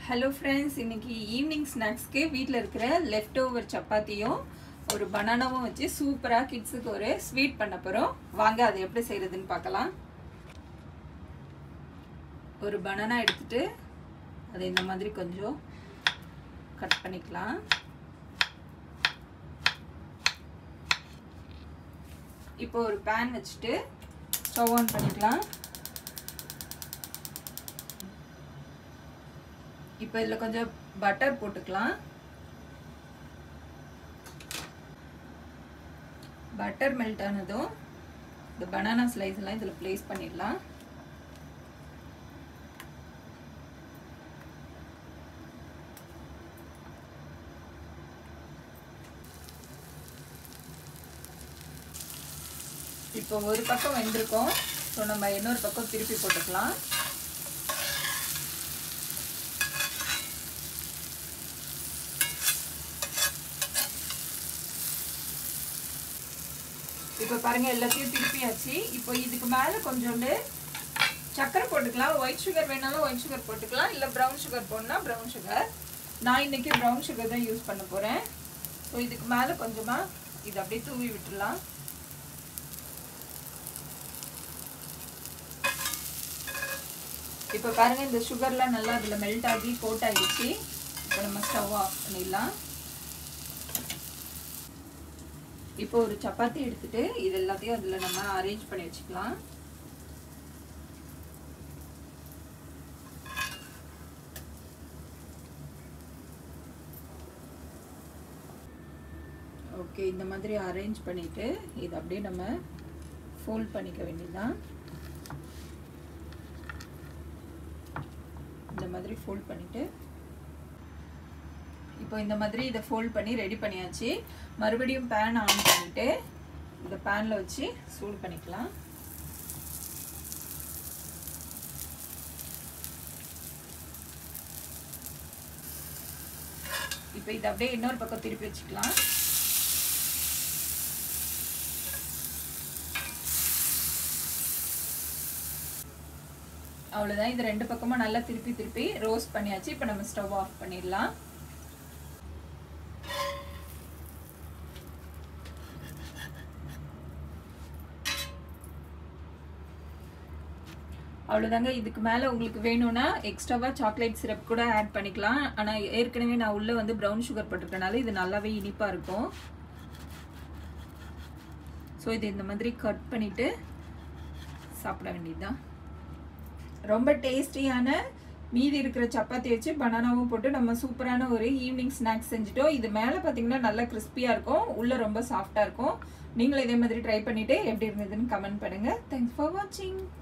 hello friends இன்னைக்கு evening ஸ்நாக்ஸ்க்கு வீட்டில் இருக்கிற லெஃப்ட் ஓவர் சப்பாத்தியும் ஒரு பனானாவும் வச்சு சூப்பராக கிட்ஸுக்கு ஒரு ஸ்வீட் பண்ண போகிறோம் வாங்க அதை எப்படி செய்கிறதுன்னு பார்க்கலாம் ஒரு பனானா எடுத்துட்டு அதை இந்த மாதிரி கொஞ்சம் கட் பண்ணிக்கலாம் இப்போ ஒரு பேன் வச்சுட்டு ஸ்டவ் ஆன் பண்ணிக்கலாம் இப்போ இதில் கொஞ்சம் பட்டர் போட்டுக்கலாம் பட்டர் மெல்ட் ஆனதும் இந்த பனானா ஸ்லைஸ் எல்லாம் இதில் ப்ளேஸ் பண்ணிடலாம் இப்போ ஒரு பக்கம் வெந்திருக்கோம் ஸோ நம்ம இன்னொரு பக்கம் திருப்பி போட்டுக்கலாம் இப்போ பாருங்க எல்லாத்தையும் திருப்பியாச்சு இப்போ இதுக்கு மேலே கொஞ்சோண்டு சக்கரை போட்டுக்கலாம் ஒயிட் சுகர் வேணாலும் ஒயிட் சுகர் போட்டுக்கலாம் இல்லை ப்ரௌன் சுகர் போடனா ப்ரௌன் சுகர் நான் இன்னைக்கு ப்ரௌன் சுகர் தான் யூஸ் பண்ண போகிறேன் ஸோ இதுக்கு மேலே கொஞ்சமாக இது அப்படியே தூவி விட்டுடலாம் இப்போ பாருங்க இந்த சுகர்லாம் நல்லா அதில் மெல்ட் ஆகி கோட் ஆகிடுச்சு இப்போ நம்ம ஸ்டவ் ஆஃப் பண்ணிடலாம் இப்போ ஒரு சப்பாத்தி எடுத்துட்டு இது எல்லாத்தையும் அதில் நம்ம அரேஞ்ச் பண்ணி வச்சுக்கலாம் ஓகே இந்த மாதிரி அரேஞ்ச் பண்ணிட்டு இது அப்படியே நம்ம ஃபோல்ட் பண்ணிக்க வேண்டியதுதான் இந்த மாதிரி ஃபோல்ட் பண்ணிட்டு இப்போ இந்த மாதிரி இதை ஃபோல்ட் பண்ணி ரெடி பண்ணியாச்சு மறுபடியும் பேன் ஆன் பண்ணிட்டு இந்த பேனில் வச்சு சூடு பண்ணிக்கலாம் இப்போ இதை அப்படியே இன்னொரு பக்கம் திருப்பி வச்சுக்கலாம் அவ்வளோதான் இது ரெண்டு பக்கமும் நல்லா திருப்பி திருப்பி ரோஸ்ட் பண்ணியாச்சு இப்போ நம்ம ஸ்டவ் ஆஃப் பண்ணிடலாம் அவ்வளோதாங்க இதுக்கு மேலே உங்களுக்கு வேணும்னா எக்ஸ்ட்ராவாக சாக்லேட் சிரப் கூட ஆட் பண்ணிக்கலாம் ஆனால் ஏற்கனவே நான் உள்ளே வந்து ப்ரௌன் சுகர் போட்டிருக்கனால இது நல்லாவே இனிப்பாக இருக்கும் ஸோ இது இந்த மாதிரி கட் பண்ணிவிட்டு சாப்பிட வேண்டியதுதான் ரொம்ப டேஸ்டியான மீதி இருக்கிற சப்பாத்தி வச்சு பனானாவும் போட்டு நம்ம சூப்பரான ஒரு ஈவினிங் ஸ்நாக்ஸ் செஞ்சுட்டோம் இது மேலே பார்த்தீங்கன்னா நல்லா கிறிஸ்பியாக இருக்கும் உள்ளே ரொம்ப சாஃப்டாக இருக்கும் நீங்களும் இதே மாதிரி ட்ரை பண்ணிவிட்டு எப்படி இருந்ததுன்னு கமெண்ட் பண்ணுங்கள் தேங்க்ஸ் ஃபார் வாட்சிங்